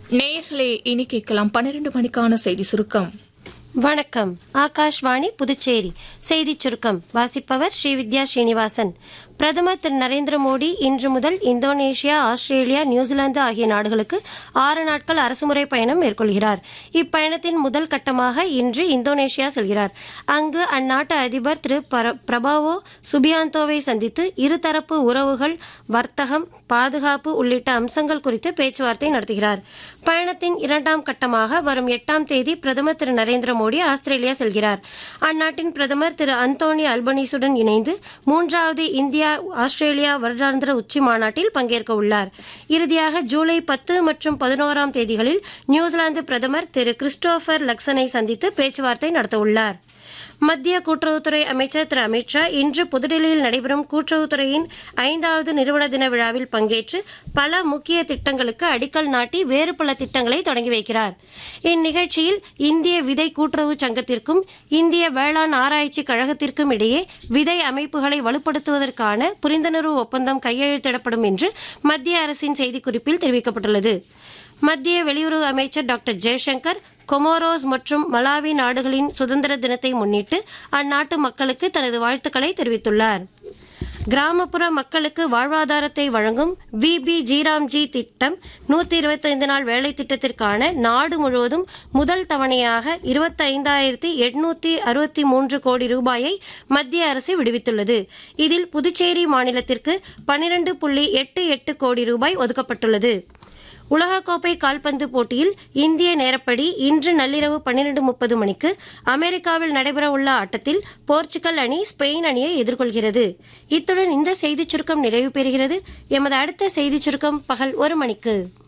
நேயர்களே இனி கேட்கலாம் பன்னிரண்டு மணிக்கான செய்தி சுருக்கம் வணக்கம் ஆகாஷ்வாணி புதுச்சேரி செய்திச் சுருக்கம் வாசிப்பவர் ஸ்ரீவித்யா ஸ்ரீனிவாசன் பிரதமர் திரு நரேந்திர மோடி இன்று முதல் இந்தோனேஷியா ஆஸ்திரேலியா நியூசிலாந்து ஆகிய நாடுகளுக்கு ஆறு நாட்கள் அரசுமுறை பயணம் மேற்கொள்கிறார் இப்பயணத்தின் முதல் கட்டமாக இன்று இந்தோனேஷியா செல்கிறார் அங்கு அந்நாட்டு அதிபர் திரு பர- பிரபாவோ சுபியாந்தோவை சந்தித்து இருதரப்பு உறவுகள் வர்த்தகம் பாதுகாப்பு உள்ளிட்ட அம்சங்கள் குறித்து பேச்சுவார்த்தை நடத்துகிறார் பயணத்தின் இரண்டாம் கட்டமாக வரும் எட்டாம் தேதி பிரதமர் திரு நரேந்திர மோடி ஆஸ்திரேலியா செல்கிறார் அந்நாட்டின் பிரதமர் திரு அந்தோனி அல்பனீசுடன் இணைந்து மூன்றாவது இந்தியா ஆஸ்திரேலியா வருடாந்திர உச்சி மாநாட்டில் பங்கேற்க உள்ளார் இறுதியாக ஜூலை பத்து மற்றும் பதினோராம் தேதிகளில் நியூசிலாந்து பிரதமர் திரு கிறிஸ்டோபர் லக்சனை சந்தித்து பேச்சுவார்த்தை நடத்த உள்ளார் மத்திய கூட்டுறவுத்துறை அமைச்சர் திரு அமித்ஷா இன்று புதுடில்லியில் நடைபெறும் கூட்டுறவுத்துறையின் ஐந்தாவது நிறுவன தின விழாவில் பங்கேற்று பல முக்கிய திட்டங்களுக்கு அடிக்கல் நாட்டி வேறு பல திட்டங்களை தொடங்கி வைக்கிறார் இந்நிகழ்ச்சியில் இந்திய விதை கூட்டுறவு சங்கத்திற்கும் இந்திய வேளாண் ஆராய்ச்சி கழகத்திற்கும் இடையே விதை அமைப்புகளை வலுப்படுத்துவதற்கான புரிந்துணர்வு ஒப்பந்தம் கையெழுத்திடப்படும் என்று மத்திய அரசின் செய்திக்குறிப்பில் தெரிவிக்கப்பட்டுள்ளது மத்திய வெளியுறவு அமைச்சர் டாக்டர் ஜெய்சங்கர் கொமோரோஸ் மற்றும் மலாவி நாடுகளின் சுதந்திர தினத்தை முன்னிட்டு அந்நாட்டு மக்களுக்கு தனது வாழ்த்துக்களை தெரிவித்துள்ளார் கிராமப்புற மக்களுக்கு வாழ்வாதாரத்தை வழங்கும் விபி ஜீராம்ஜி திட்டம் நூற்றி இருபத்தைந்து நாள் வேலை திட்டத்திற்கான நாடு முழுவதும் முதல் தவணையாக இருபத்தைந்தாயிரத்தி எட்நூத்தி அறுபத்தி மூன்று கோடி ரூபாயை மத்திய அரசு விடுவித்துள்ளது இதில் புதுச்சேரி மாநிலத்திற்கு பன்னிரண்டு புள்ளி எட்டு எட்டு கோடி ரூபாய் ஒதுக்கப்பட்டுள்ளது உலகக்கோப்பை கால்பந்து போட்டியில் இந்திய நேரப்படி இன்று நள்ளிரவு பன்னிரண்டு முப்பது மணிக்கு அமெரிக்காவில் நடைபெறவுள்ள ஆட்டத்தில் போர்ச்சுகல் அணி ஸ்பெயின் அணியை எதிர்கொள்கிறது இத்துடன் இந்த செய்திச் சுருக்கம் நிறைவு பெறுகிறது எமது அடுத்த செய்திச் சுருக்கம் பகல் ஒரு மணிக்கு